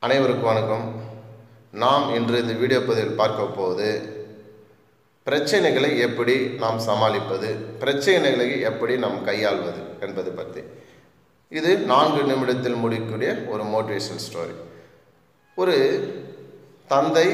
அனைவருக்கும் வணக்கம் நாம் இன்று இந்த வீடியோ பதிவில் பார்க்க போவது பிரச்சனைகளை எப்படி நாம் சமாளிப்பது பிரச்சனைகளை எப்படி நாம் கையாள்வது என்பது பற்றி இது நான்கு நிமிடத்தில் முடிக்கக்கூடிய ஒரு மோட்டிவேஷன் ஸ்டோரி ஒரு தந்தை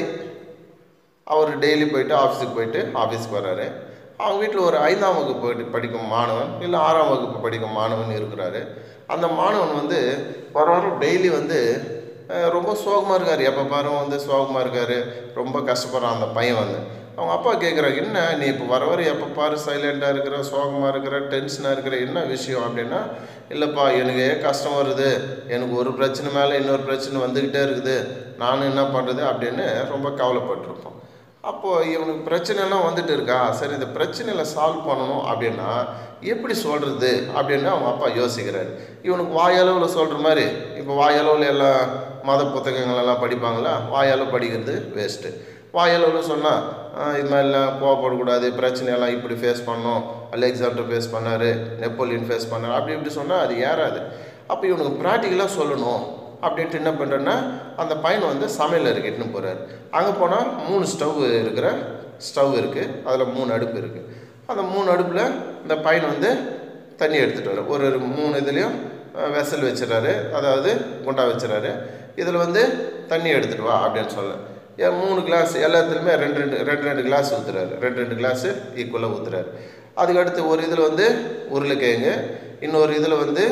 அவர் டெய்லி போயிட்டு ஆஃபீஸுக்கு போயிட்டு ஆஃபீஸ்க்கு வர்றாரு அவங்க வீட்டில் ஒரு ஐந்தாம் வகுப்பு போயிட்டு படிக்கும் மாணவன் இல்லை ஆறாம் வகுப்பு படிக்கும் மாணவன் இருக்கிறாரு அந்த மாணவன் வந்து வர வாரம் டெய்லி வந்து அஹ், ரொம்ப சோகமாக இருக்கார் எப்போ பாரு வந்து சோகமாக இருக்கார் ரொம்ப கஷ்டப்படுறான் அந்த பையன் வந்து அவங்க அப்பா கேட்குறாங்க என்ன நீ இப்போ வர வர எப்போ பாரு சைலண்ட்டாக இருக்கிற சோகமாக இருக்கிற டென்ஷனாக இருக்கிற என்ன விஷயம் அப்படின்னா இல்லைப்பா எனக்கு கஷ்டம் வருது எனக்கு ஒரு பிரச்சனை மேலே இன்னொரு பிரச்சனை வந்துக்கிட்டே இருக்குது நான் என்ன பண்ணுறது அப்படின்னு ரொம்ப கவலைப்பட்டிருப்போம் அப்போது இவனுக்கு பிரச்சனைலாம் வந்துட்டு இருக்கா சரி இந்த பிரச்சனையில் சால்வ் பண்ணணும் அப்படின்னா எப்படி சொல்கிறது அப்படின்னு அவங்க அப்பா யோசிக்கிறாரு இவனுக்கு வாயளவில் சொல்கிற மாதிரி இப்போ வாயளவில் எல்லாம் மத புத்தகங்கள் எல்லாம் படிப்பாங்களா வாயளவு படிக்கிறது வேஸ்ட்டு வாயளவில் சொன்னால் இது மாதிரிலாம் கோவப்படக்கூடாது பிரச்சனையெல்லாம் இப்படி ஃபேஸ் பண்ணோம் அலெக்சாண்டர் ஃபேஸ் பண்ணார் நெப்போலியன் ஃபேஸ் பண்ணார் அப்படி இப்படி சொன்னால் அது ஏறாது அப்போ இவனுக்கு ப்ராக்டிக்கலாக சொல்லணும் அப்படின்ட்டு என்ன பண்ணுறேன்னா அந்த பையன் வந்து சமையல் அறைக்கிட்டுன்னு போகிறாரு அங்கே போனால் மூணு ஸ்டவ் இருக்கிற ஸ்டவ் இருக்குது அதில் மூணு அடுப்பு இருக்குது அந்த மூணு அடுப்பில் இந்த பையன் வந்து தண்ணி எடுத்துகிட்டு வர ஒரு ஒரு மூணு இதுலேயும் வெசல் வச்சிடறாரு அதாவது குண்டா வச்சிடறாரு இதில் வந்து தண்ணி எடுத்துகிட்டு வா அப்படின்னு சொல்ல ஏன் மூணு கிளாஸ் எல்லாத்துலேயுமே ரெண்டு ரெண்டு ரெண்டு ரெண்டு கிளாஸ் ஊற்றுறாரு ரெண்டு ரெண்டு கிளாஸு ஈக்குவலாக ஊற்றுறாரு அதுக்கடுத்து ஒரு இதில் வந்து உருளைக்கிழங்கு இன்னொரு இதில் வந்து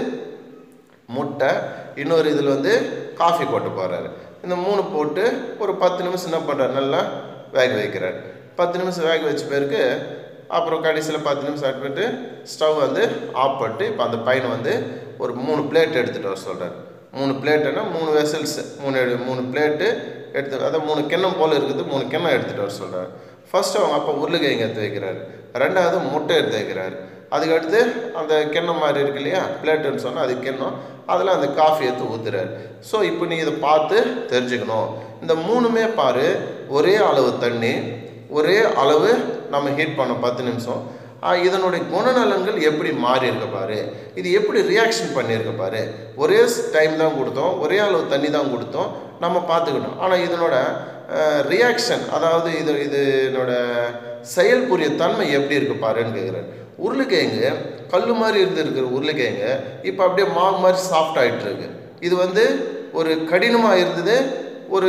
முட்டை இன்னொரு இதில் வந்து காஃபி போட்டு போகிறாரு இந்த மூணு போட்டு ஒரு பத்து நிமிஷம் என்ன பண்ணுறாரு நல்லா வேக வைக்கிறார் பத்து நிமிஷம் வேக வச்ச பிறகு அப்புறம் கடைசியில் பத்து நிமிஷம் ஆட் பண்ணிட்டு ஸ்டவ் வந்து ஆஃப் பண்ணிட்டு இப்போ அந்த பையனை வந்து ஒரு மூணு பிளேட் எடுத்துகிட்டு வர சொல்கிறார் மூணு பிளேட்டுன்னா மூணு வெசல்ஸ் மூணு எடு- மூணு பிளேட்டு எடுத்து அதான் மூணு கிண்ணம் போல் இருக்குது மூணு கிண்ணம் எடுத்துகிட்டு வர சொல்கிறார் ஃபர்ஸ்ட் அவங்க அப்பா உருளைக்கிழங்கு எடுத்து வைக்கிறாரு ரெண்டாவது முட்டை எடுத்து வைக்கிறாரு அதுக்கடுத்து அந்த கிண்ணம் மாதிரி இருக்கு இல்லையா பிளேட்டுன்னு சொன்னால் அது கிண்ணம் அதில் அந்த காஃபி எடுத்து ஊற்றுறாரு ஸோ இப்போ நீ இதை பார்த்து தெரிஞ்சுக்கணும் இந்த மூணுமே பாரு ஒரே அளவு தண்ணி ஒரே அளவு நம்ம ஹீட் பண்ணோம் பத்து நிமிஷம் ஆ, இதனுடைய குணநலன்கள் எப்படி மாறி இருக்க பாரு இது எப்படி ரியாக்ஷன் பண்ணியிருக்க பாரு ஒரே டைம் தான் கொடுத்தோம் ஒரே அளவு தண்ணி தான் கொடுத்தோம் நம்ம பார்த்துக்கிட்டோம் ஆனால் இதனோட ரியாக்ஷன் அதாவது இது இதனோட செயல்புரிய தன்மை எப்படி இருக்கு பாருன்னு கேட்குறேன் உருளைக்கிழங்கு கல் மாதிரி இருந்திருக்கிற உருளைக்கிழங்கு இப்போ அப்படியே மாவு மாதிரி சாஃப்ட் ஆயிட்டு இருக்கு இது வந்து ஒரு கடினமாக இருந்தது ஒரு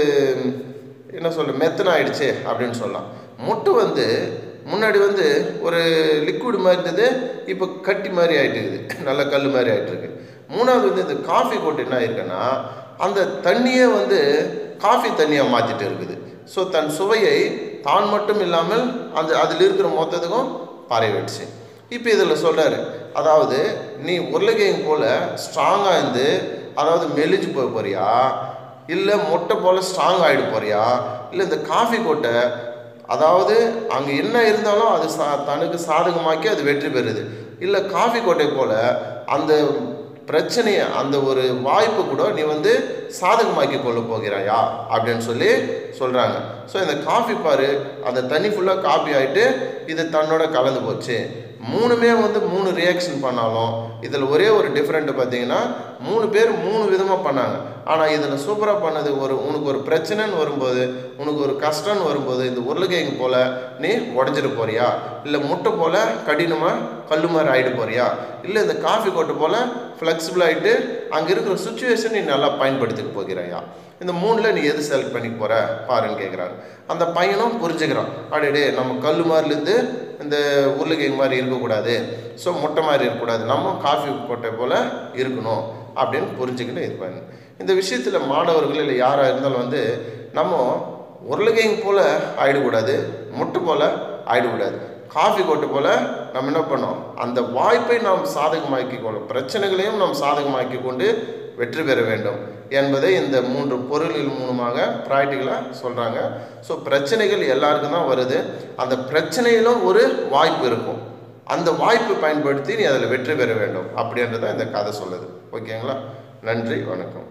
என்ன சொல்ற மெத்தன ஆயிடுச்சு அப்படின்னு சொல்லலாம் முட்டை வந்து முன்னாடி வந்து ஒரு லிக்விட் மாதிரி இருந்தது இப்போ கட்டி மாதிரி ஆயிட்டு இருக்குது நல்ல கல் மாதிரி ஆயிட்டு இருக்கு மூணாவது வந்து இந்த காஃபி கொட்டு என்ன ஆயிருக்குன்னா அந்த தண்ணியே வந்து காஃபி தண்ணியாக மாற்றிட்டு இருக்குது ஸோ தன் சுவையை தான் மட்டும் இல்லாமல் அந்த அதில் இருக்கிற மொத்தத்துக்கும் பரவிடுச்சு இப்போ இதில் சொல்கிறாரு அதாவது நீ உருளைக்கிழங்கு போல் ஸ்ட்ராங்காக இருந்து அதாவது மெலிஞ்சு போக போறியா இல்லை முட்டை போல் ஸ்ட்ராங் ஆகிட போறியா இல்லை இந்த காஃபி கொட்டை அதாவது அங்கே என்ன இருந்தாலும் அது சா தனக்கு சாதகமாக்கி அது வெற்றி பெறுது இல்லை காஃபி கொட்டை போல் அந்த பிரச்சனையை அந்த ஒரு வாய்ப்பு கூட நீ வந்து சாதகமாக்கி கொள்ள போகிறாயா அப்படின்னு சொல்லி சொல்கிறாங்க ஸோ இந்த காஃபி பாரு அந்த தண்ணி ஃபுல்லாக காப்பி ஆகிட்டு இது தன்னோட கலந்து போச்சு மூணுமே வந்து மூணு ரியாக்ஷன் பண்ணாலும் இதில் ஒரே ஒரு டிஃப்ரெண்ட் பார்த்தீங்கன்னா மூணு பேர் மூணு விதமாக பண்ணாங்க ஆனால் இதில் சூப்பராக பண்ணது ஒரு உனக்கு ஒரு பிரச்சனைன்னு வரும்போது உனக்கு ஒரு கஷ்டம்னு வரும்போது இந்த உருளைக்கிழங்கு போல் நீ உடஞ்சிட்டு போறியா இல்லை முட்டை போல் கடினமாக கல்லு மாதிரி ஆகிட்டு போறியா இல்லை இந்த காஃபி கொட்டை போல் ஃப்ளெக்சிபிள் ஆகிட்டு அங்கே இருக்கிற சுச்சுவேஷன் நீ நல்லா பயன்படுத்திக்க போகிறாயா இந்த மூணில் நீ எது செலக்ட் பண்ணி போகிற பாருன்னு கேட்குறாங்க அந்த பையனும் புரிஞ்சுக்கிறான் அடடே நம்ம கல் மாதிரிலேருந்து இந்த உருளைக்கிழங்கு மாதிரி இருக்கக்கூடாது ஸோ முட்டை மாதிரி இருக்கக்கூடாது நம்ம காஃபி கொட்டை போல் இருக்கணும் அப்படின்னு புரிஞ்சுக்கிட்டு இது பண்ணு இந்த விஷயத்தில் மாணவர்கள் இல்லை யாராக இருந்தாலும் வந்து நம்ம உருளைக்கிழங்கு போல் ஆயிடக்கூடாது முட்டை போல் ஆயிடக்கூடாது காஃபி கொட்டை போல் நம்ம என்ன பண்ணோம் அந்த வாய்ப்பை நாம் சாதகமாக்கி கொள்ள பிரச்சனைகளையும் நாம் சாதகமாக்கி கொண்டு வெற்றி பெற வேண்டும் என்பதை இந்த மூன்று பொருள்கள் மூலமாக ப்ராக்டிக்கலாக சொல்கிறாங்க ஸோ பிரச்சனைகள் எல்லாருக்கும் தான் வருது அந்த பிரச்சனையிலும் ஒரு வாய்ப்பு இருக்கும் அந்த வாய்ப்பை பயன்படுத்தி நீ அதில் வெற்றி பெற வேண்டும் அப்படின்றத இந்த கதை சொல்லுது ஓகேங்களா நன்றி வணக்கம்